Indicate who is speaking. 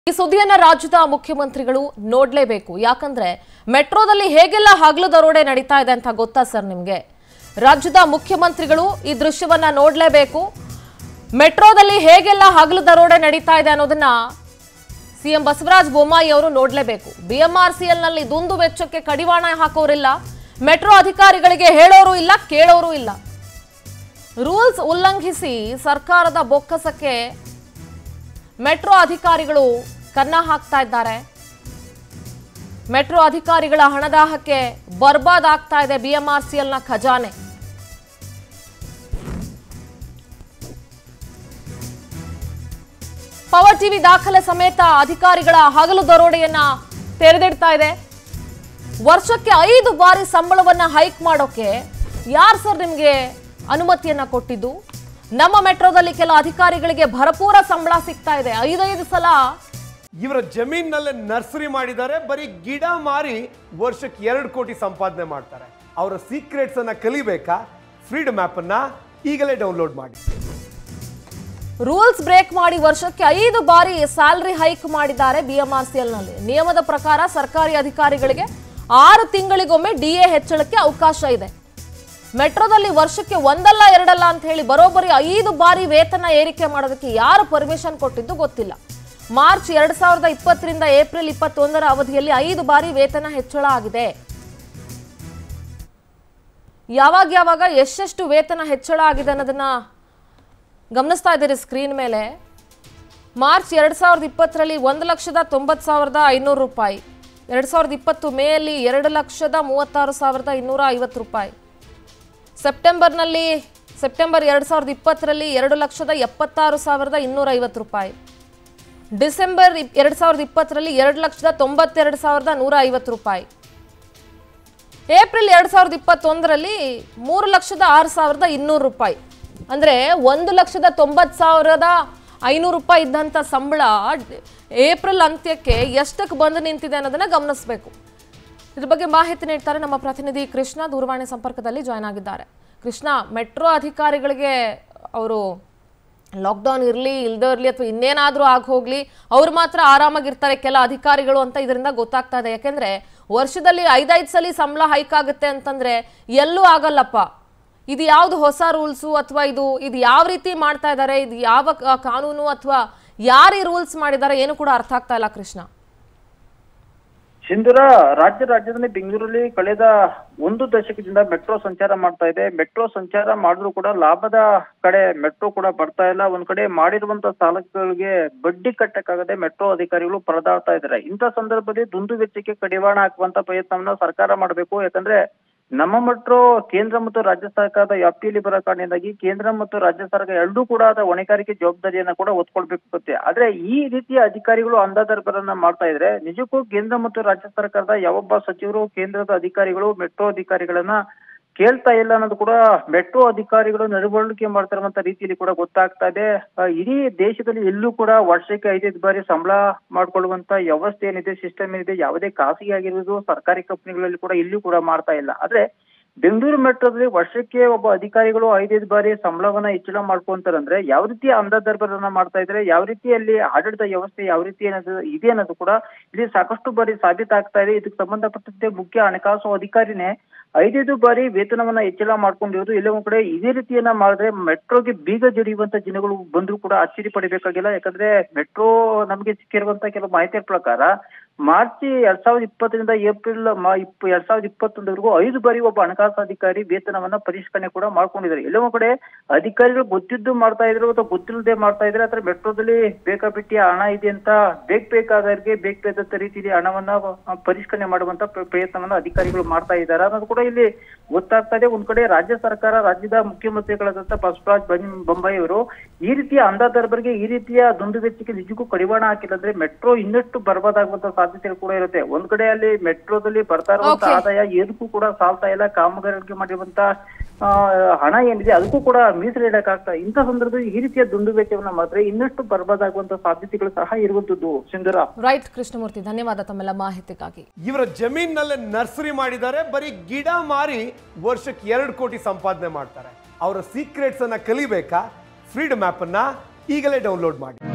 Speaker 1: ಈ ಸುದ್ದಿಯನ್ನ ರಾಜ್ಯದ ಮುಖ್ಯಮಂತ್ರಿಗಳು ನೋಡ್ಲೇಬೇಕು ಯಾಕಂದ್ರೆ ಮೆಟ್ರೋದಲ್ಲಿ ಹೇಗೆಲ್ಲ ಹಗಲು ದರೋಡೆ ನಡೀತಾ ಇದೆ ಅಂತ ಗೊತ್ತಾ ಸರ್ ನಿಮ್ಗೆ ರಾಜ್ಯದ ಮುಖ್ಯಮಂತ್ರಿಗಳು ಈ ದೃಶ್ಯವನ್ನ ನೋಡ್ಲೇಬೇಕು ಮೆಟ್ರೋದಲ್ಲಿ ಹೇಗೆಲ್ಲ ಹಗಲು ದರೋಡೆ ನಡೀತಾ ಇದೆ ಅನ್ನೋದನ್ನ ಸಿಎಂ ಬಸವರಾಜ ಬೊಮ್ಮಾಯಿ ಅವರು ನೋಡ್ಲೇಬೇಕು ಬಿಎಂಆರ್ಸಿಎಲ್ ನಲ್ಲಿ ದುಂದು ವೆಚ್ಚಕ್ಕೆ ಕಡಿವಾಣ ಹಾಕೋರಿಲ್ಲ ಮೆಟ್ರೋ ಅಧಿಕಾರಿಗಳಿಗೆ ಹೇಳೋರು ಇಲ್ಲ ಕೇಳೋರು ಇಲ್ಲ ರೂಲ್ಸ್ ಉಲ್ಲಂಘಿಸಿ ಸರ್ಕಾರದ ಬೊಕ್ಕಸಕ್ಕೆ ಮೆಟ್ರೋ ಅಧಿಕಾರಿಗಳು ಕನ್ನ ಹಾಕ್ತಾ ಇದ್ದಾರೆ ಮೆಟ್ರೋ ಅಧಿಕಾರಿಗಳ ಹಣದಾಹಕ್ಕೆ ಬರ್ಬಾದ್ ಆಗ್ತಾ ಇದೆ ಬಿಎಂಆರ್ಸಿಎಲ್ನ ಖಜಾನೆ ಪವರ್ ಟಿವಿ ದಾಖಲೆ ಸಮೇತ ಅಧಿಕಾರಿಗಳ ಹಗಲು ದರೋಡೆಯನ್ನ ತೆರೆದಿಡ್ತಾ ಇದೆ ವರ್ಷಕ್ಕೆ ಐದು ಬಾರಿ ಸಂಬಳವನ್ನ ಹೈಕ್ ಮಾಡೋಕೆ ಯಾರು ಸರ್ ನಿಮಗೆ ಅನುಮತಿಯನ್ನ ಕೊಟ್ಟಿದ್ದು ನಮ್ಮ ಮೆಟ್ರೋದಲ್ಲಿ ಕೆಲ ಅಧಿಕಾರಿಗಳಿಗೆ ಭರಪೂರ ಸಂಬಳ ಸಿಗ್ತಾ ಇದೆ ಐದೈದು ಸಲ
Speaker 2: ಇವರ ಜಮೀನಲ್ಲೇ ನರ್ಸರಿ ಮಾಡಿದ್ದಾರೆ ಬರೀ ಗಿಡ ಮಾರಿ ವರ್ಷಕ್ಕೆ ಎರಡು ಕೋಟಿ ಸಂಪಾದನೆ ಮಾಡ್ತಾರೆ ಅವರ ಸೀಕ್ರೆಟ್ಸ್ ಅನ್ನ ಕಲಿಬೇಕಾ ಫ್ರೀಡಮ್ ಆಪ್ ಅನ್ನ ಈಗಲೇ ಡೌನ್ಲೋಡ್ ಮಾಡಿ
Speaker 1: ರೂಲ್ಸ್ ಬ್ರೇಕ್ ಮಾಡಿ ವರ್ಷಕ್ಕೆ ಐದು ಬಾರಿ ಸ್ಯಾಲರಿ ಹೈಕ್ ಮಾಡಿದ್ದಾರೆ ಬಿಎಂಆರ್ಸಿಎಲ್ ನಲ್ಲಿ ನಿಯಮದ ಪ್ರಕಾರ ಸರ್ಕಾರಿ ಅಧಿಕಾರಿಗಳಿಗೆ ಆರು ತಿಂಗಳಿಗೊಮ್ಮೆ ಡಿಎ ಹೆಚ್ಚಳಕ್ಕೆ ಅವಕಾಶ ಇದೆ ಮೆಟ್ರೋದಲ್ಲಿ ವರ್ಷಕ್ಕೆ ಒಂದಲ್ಲ ಎರಡಲ್ಲ ಅಂತ ಹೇಳಿ ಬರೋಬ್ಬರಿ ಐದು ಬಾರಿ ವೇತನ ಏರಿಕೆ ಮಾಡೋದಕ್ಕೆ ಯಾರು ಪರ್ಮಿಷನ್ ಕೊಟ್ಟಿದ್ದು ಗೊತ್ತಿಲ್ಲ ಮಾರ್ಚ್ ಎರಡ್ ಸಾವಿರದ ಇಪ್ಪತ್ತರಿಂದ ಏಪ್ರಿಲ್ ಇಪ್ಪತ್ತೊಂದರ ಅವಧಿಯಲ್ಲಿ ಐದು ಬಾರಿ ವೇತನ ಹೆಚ್ಚಳ ಆಗಿದೆ ಯಾವಾಗ ಯಾವಾಗ ಎಷ್ಟೆಷ್ಟು ವೇತನ ಹೆಚ್ಚಳ ಆಗಿದೆ ಅನ್ನೋದನ್ನ ಗಮನಿಸ್ತಾ ಇದ್ದೀರಿ ಸ್ಕ್ರೀನ್ ಮೇಲೆ ಮಾರ್ಚ್ ಎರಡು ಸಾವಿರದ ಇಪ್ಪತ್ತರಲ್ಲಿ ಒಂದು ಲಕ್ಷದ ತೊಂಬತ್ತು ಸಾವಿರದ ಐನೂರು ರೂಪಾಯಿ ಎರಡು ಸಾವಿರದ ಇಪ್ಪತ್ತು ಮೇಯಲ್ಲಿ ಎರಡು ಲಕ್ಷದ ಮೂವತ್ತಾರು ಸಾವಿರದ ಇನ್ನೂರ ಐವತ್ತು ರೂಪಾಯಿ ಸೆಪ್ಟೆಂಬರ್ನಲ್ಲಿ ಸೆಪ್ಟೆಂಬರ್ ಎರಡು ಸಾವಿರದ ಇಪ್ಪತ್ತರಲ್ಲಿ ಎರಡು ಲಕ್ಷದ ಎಪ್ಪತ್ತಾರು ಸಾವಿರದ ಇನ್ನೂರ ಐವತ್ತು ರೂಪಾಯಿ ಡಿಸೆಂಬರ್ ಇಪ್- ಎರಡು ಸಾವಿರದ ಇಪ್ಪತ್ತರಲ್ಲಿ ಎರಡು ಲಕ್ಷದ ತೊಂಬತ್ತೆರಡು ಸಾವಿರದ ನೂರ ಐವತ್ತು ರೂಪಾಯಿ ಏಪ್ರಿಲ್ ಎರಡು ಸಾವಿರದ ಇಪ್ಪತ್ತೊಂದರಲ್ಲಿ ಮೂರು ಲಕ್ಷದ ಆರು ಸಾವಿರದ ಇನ್ನೂರು ರೂಪಾಯಿ ಅಂದರೆ ಒಂದು ಲಕ್ಷದ ತೊಂಬತ್ತು ಸಾವಿರದ ಐನೂರು ರೂಪಾಯಿ ಇದ್ದಂಥ ಸಂಬಳ ಏಪ್ರಿಲ್ ಅಂತ್ಯಕ್ಕೆ ಎಷ್ಟಕ್ಕೆ ಬಂದು ನಿಂತಿದೆ ಅನ್ನೋದನ್ನ ಗಮನಿಸಬೇಕು ಇದ್ರ ಬಗ್ಗೆ ಮಾಹಿತಿ ನೀಡ್ತಾರೆ ನಮ್ಮ ಪ್ರತಿನಿಧಿ ಕೃಷ್ಣ ದೂರವಾಣಿ ಸಂಪರ್ಕದಲ್ಲಿ ಜಾಯ್ನ್ ಆಗಿದ್ದಾರೆ ಕೃಷ್ಣ ಮೆಟ್ರೋ ಅಧಿಕಾರಿಗಳಿಗೆ ಅವರು ಲಾಕ್ಡೌನ್ ಇರಲಿ ಇಲ್ದೇ ಇರಲಿ ಅಥವಾ ಇನ್ನೇನಾದರೂ ಆಗಿ ಹೋಗ್ಲಿ ಅವ್ರು ಮಾತ್ರ ಆರಾಮಾಗಿರ್ತಾರೆ ಕೆಲ ಅಧಿಕಾರಿಗಳು ಅಂತ ಇದರಿಂದ ಗೊತ್ತಾಗ್ತಾ ಇದೆ ಯಾಕೆಂದ್ರೆ ವರ್ಷದಲ್ಲಿ ಐದೈದು ಸಲ ಸಂಬಳ ಹೈಕ್ ಆಗುತ್ತೆ ಅಂತಂದ್ರೆ ಎಲ್ಲೂ ಆಗಲ್ಲಪ್ಪ ಇದು ಯಾವ್ದು ಹೊಸ ರೂಲ್ಸು ಅಥವಾ ಇದು ಇದು ಯಾವ ರೀತಿ ಮಾಡ್ತಾ ಇದ್ದಾರೆ ಇದು ಯಾವ ಕ- ಕಾನೂನು ಅಥವಾ ಯಾರು ಈ ರೂಲ್ಸ್ ಮಾಡಿದ್ದಾರೆ ಏನು ಕೂಡ ಅರ್ಥ ಆಗ್ತಾ ಇಲ್ಲ ಕೃಷ್ಣ
Speaker 3: ಸಿಂಧೂರ ರಾಜ್ಯ ರಾಜ್ಯದಲ್ಲಿ ಬೆಂಗಳೂರಲ್ಲಿ ಕಳೆದ ಒಂದು ದಶಕದಿಂದ ಮೆಟ್ರೋ ಸಂಚಾರ ಮಾಡ್ತಾ ಇದೆ ಮೆಟ್ರೋ ಸಂಚಾರ ಮಾಡಿದ್ರು ಕೂಡ ಲಾಭದ ಕಡೆ ಮೆಟ್ರೋ ಕೂಡ ಬರ್ತಾ ಇಲ್ಲ ಒಂದ್ ಕಡೆ ಮಾಡಿರುವಂತ ಸಾಲಗಳಿಗೆ ಬಡ್ಡಿ ಕಟ್ಟಕ್ಕಾಗದೆ ಮೆಟ್ರೋ ಅಧಿಕಾರಿಗಳು ಪರದಾಡ್ತಾ ಇದ್ದಾರೆ ಇಂಥ ಸಂದರ್ಭದಲ್ಲಿ ದುಂದು ವೆಚ್ಚಕ್ಕೆ ಕಡಿವಾಣ ಹಾಕುವಂತ ಪ್ರಯತ್ನವನ್ನ ಸರ್ಕಾರ ಮಾಡಬೇಕು ಯಾಕಂದ್ರೆ ನಮ್ಮ ಮೆಟ್ರೋ ಕೇಂದ್ರ ಮತ್ತು ರಾಜ್ಯ ಸರ್ಕಾರದ ವ್ಯಾಪ್ತಿಯಲ್ಲಿ ಬರೋ ಕಾರಣದಿಂದಾಗಿ ಕೇಂದ್ರ ಮತ್ತು ರಾಜ್ಯ ಸರ್ಕಾರ ಎರಡೂ ಕೂಡ ಅದರ ಹೊಣೆಗಾರಿಕೆ ಜವಾಬ್ದಾರಿಯನ್ನ ಕೂಡ ಹೊತ್ಕೊಳ್ಬೇಕಾಗುತ್ತೆ ಆದ್ರೆ ಈ ರೀತಿಯ ಅಧಿಕಾರಿಗಳು ಅಂದಾದರ್ಬರನ್ನ ಮಾಡ್ತಾ ಇದ್ರೆ ನಿಜಕ್ಕೂ ಕೇಂದ್ರ ಮತ್ತು ರಾಜ್ಯ ಸರ್ಕಾರದ ಯಾವೊಬ್ಬ ಸಚಿವರು ಕೇಂದ್ರದ ಅಧಿಕಾರಿಗಳು ಮೆಟ್ರೋ ಅಧಿಕಾರಿಗಳನ್ನ ಕೇಳ್ತಾ ಇಲ್ಲ ಅನ್ನೋದು ಕೂಡ ಮೆಟ್ರೋ ಅಧಿಕಾರಿಗಳು ನಡವಳಿಕೆ ಮಾಡ್ತಿರುವಂತ ರೀತಿಯಲ್ಲಿ ಕೂಡ ಗೊತ್ತಾಗ್ತಾ ಇದೆ ಆ, ಇಡೀ ದೇಶದಲ್ಲಿ ಎಲ್ಲೂ ಕೂಡ ವರ್ಷಕ್ಕೆ ಐದೈದು ಬಾರಿ ಸಂಬಳ ಮಾಡ್ಕೊಳ್ಳುವಂತ ವ್ಯವಸ್ಥೆ ಏನಿದೆ ಸಿಸ್ಟಮ್ ಏನಿದೆ ಯಾವುದೇ ಖಾಸಗಿ ಆಗಿರ್ಬೋದು ಸರ್ಕಾರಿ ಕಂಪನಿಗಳಲ್ಲಿ ಕೂಡ ಇಲ್ಲೂ ಕೂಡ ಮಾಡ್ತಾ ಇಲ್ಲ ಆದ್ರೆ ಬೆಂಗಳೂರು ಮೆಟ್ರೋದಲ್ಲಿ ವರ್ಷಕ್ಕೆ ಒಬ್ಬ ಅಧಿಕಾರಿಗಳು ಐದೈದು ಬಾರಿ ಸಂಬಳವನ್ನ ಹೆಚ್ಚಳ ಮಾಡ್ಕೊಂತಾರಂದ್ರೆ ಯಾವ ರೀತಿಯ ಅಂಧದರ್ಬರನ್ನ ಮಾಡ್ತಾ ಇದ್ರೆ ಯಾವ ರೀತಿಯಲ್ಲಿ ಆಡಳಿತ ವ್ಯವಸ್ಥೆ ಯಾವ ರೀತಿ ಅನ್ನೋದು ಇದೆ ಅನ್ನೋದು ಕೂಡ ಇಲ್ಲಿ ಸಾಕಷ್ಟು ಬಾರಿ ಸಾಬೀತಾಗ್ತಾ ಇದೆ ಇದಕ್ಕೆ ಸಂಬಂಧಪಟ್ಟಂತೆ ಮುಖ್ಯ ಹಣಕಾಸು ಅಧಿಕಾರಿನೇ ಐದೈದು ಬಾರಿ ವೇತನವನ್ನ ಹೆಚ್ಚಳ ಮಾಡ್ಕೊಂಡಿರೋದು ಎಲ್ಲ ಒಂದ್ ಕಡೆ ಇದೇ ರೀತಿಯನ್ನ ಮಾಡಿದ್ರೆ ಮೆಟ್ರೋಗೆ ಬೀಗ ಜಡಿಯುವಂತ ಜನಗಳು ಬಂದ್ರು ಕೂಡ ಆಶ್ಚರ್ಯ ಪಡಿಬೇಕಾಗಿಲ್ಲ ಯಾಕಂದ್ರೆ ಮೆಟ್ರೋ ನಮಗೆ ಸಿಕ್ಕಿರುವಂತ ಕೆಲವು ಮಾಹಿತಿಯ ಪ್ರಕಾರ ಮಾರ್ಚ್ ಎರಡ್ ಸಾವಿರದ ಇಪ್ಪತ್ತರಿಂದ ಏಪ್ರಿಲ್ ಮ- ಇಪ್ಪ ಎರಡ್ ಸಾವಿರದ ಇಪ್ಪತ್ತೊಂದವರೆಗೂ ಐದು ಬಾರಿ ಒಬ್ಬ ಹಣಕಾಸು ಅಧಿಕಾರಿ ವೇತನವನ್ನ ಪರಿಷ್ಕರಣೆ ಕೂಡ ಮಾಡ್ಕೊಂಡಿದ್ದಾರೆ ಎಲ್ಲೋ ಒಂದ್ ಕಡೆ ಅಧಿಕಾರಿಗಳು ಗೊತ್ತಿದ್ದು ಮಾಡ್ತಾ ಇದ್ರು ಅಥವಾ ಗೊತ್ತಿಲ್ಲದೆ ಮಾಡ್ತಾ ಇದ್ರೆ ಅಥವಾ ಮೆಟ್ರೋದಲ್ಲಿ ಬೇಕಾಬಿಟ್ಟಿ ಹಣ ಇದೆ ಅಂತ ಬೇಕ್ ಬೇಕಾದವರಿಗೆ ಬೇಕ್ ಬೇಕಾದ ರೀತಿಯಲ್ಲಿ ಹಣವನ್ನ ಆ, ಪರಿಷ್ಕರಣೆ ಮಾಡುವಂತ ಪ್ರ- ಪ್ರಯತ್ನವನ್ನ ಅಧಿಕಾರಿಗಳು ಮಾಡ್ತಾ ಇದ್ದಾರೆ ಅನ್ನೋದು ಕೂಡ ಇಲ್ಲಿ ಗೊತ್ತಾಗ್ತಾ ಇದೆ ಒಂದ್ ಕಡೆ ರಾಜ್ಯ ಸರ್ಕಾರ ರಾಜ್ಯದ ಮುಖ್ಯಮಂತ್ರಿಗಳಾದಂತ ಬಸವರಾಜ ಬೊಮ್- ಬೊಮ್ಮಾಯಿ ಅವರು ಈ ರೀತಿಯ ಅಂಧಾದರ್ಬರಿಗೆ ಈ ರೀತಿಯ ದುಂದು ವೆಚ್ಚಕ್ಕೆ ನಿಜಕ್ಕೂ ಕಡಿವಾಣ ಹಾಕಿಲ್ಲಂದ್ರೆ ಮೆಟ್ರೋ ಇನ್ನಷ್ಟು ಬರ್ಬಾದಾಗುವಂತ ಸಾಧ್ಯತೆಗಳು ಕೂಡ ಇರುತ್ತೆ ಒಂದ್ ಕಡೆ ಅಲ್ಲಿ ಮೆಟ್ರೋದಲ್ಲಿ ಬರ್ತಾ ಇರುವಂತ
Speaker 1: Okay.
Speaker 3: ಆದಾಯ ಏನಕ್ಕೂ ಕೂಡ ಸಾಲ್ತಾ ಇಲ್ಲ ಕಾಮಗಾರಿಗೆ ಮಾಡಿರುವಂತ ಆ, ಹಣ ಏನಿದೆ ಅದಕ್ಕೂ ಕೂಡ ಮೀಸಲು ಇಡಕ್ಕಾಗ್ತಾ ಇಂಥ ಸಂದರ್ಭದಲ್ಲಿ ಈ ರೀತಿಯ ದುಂದು ವೆಚ್ಚವನ್ನ ಮಾತ್ರ ಇನ್ನಷ್ಟು ಬರ್ಬಾದಾಗುವಂತ ಸಾಧ್ಯತೆಗಳು ಸಹ ಇರುವಂತದ್ದು ಸಿಂಧುರ
Speaker 1: ರೈಟ್ ಕೃಷ್ಣಮೂರ್ತಿ ಧನ್ಯವಾದ ತಮ್ಮೆಲ್ಲ ಮಾಹಿತಿಗಾಗಿ
Speaker 2: ಇವರ ಜಮೀನಲ್ಲೇ ನರ್ಸರಿ ಮಾಡಿದ್ದಾರೆ ಬರೀ ಗಿಡ ಮಾರಿ ವರ್ಷಕ್ಕೆ ಎರಡು ಕೋಟಿ ಸಂಪಾದನೆ ಮಾಡ್ತಾರೆ ಅವರ ಸೀಕ್ರೆಟ್ಸ್ ಅನ್ನ ಕಲಿಬೇಕಾ ಫ್ರೀಡಮ್ ಆಪ್ ಅನ್ನ ಈಗಲೇ ಡೌನ್ಲೋಡ್ ಮಾಡಿ